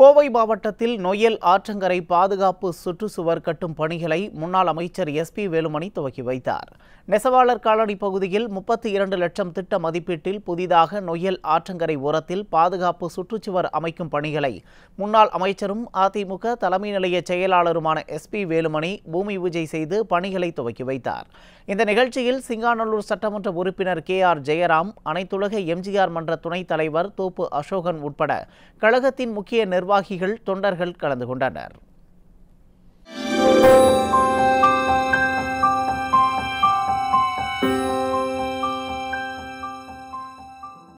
கோவை மாவட்டத்தில் நொய்யல் ஆற்றங்கரை பாதுகாப்பு சுற்றுச்சுவர் கட்டும் பணிகளை முன்னாள் அமைச்சர் எஸ்பி வேலுமணி துவக்கி வைத்தார் நெசவாளர் காலனி பகுதியில் முப்பத்தி இரண்டு லட்சம் திட்ட மதிப்பீட்டில் புதிதாக நொய்யல் ஆற்றங்கரை ஓரத்தில் பாதுகாப்பு சுற்றுச்சுவர் அமைக்கும் பணிகளை முன்னாள் அமைச்சரும் அதிமுக தலைமை நிலைய செயலாளருமான எஸ்பி வேலுமணி பூமி பூஜை செய்து பணிகளை துவக்கி வைத்தார் இந்த நிகழ்ச்சியில் சிங்காநல்லூர் சட்டமன்ற உறுப்பினர் கே ஆர் ஜெயராம் அனைத்துலக எம்ஜிஆர் மன்ற துணைத் தலைவர் தோப்பு அசோகன் உட்பட கழகத்தின் முக்கிய நிர்வாகிகள் தொண்டர்கள் கலந்து கொண்டனர்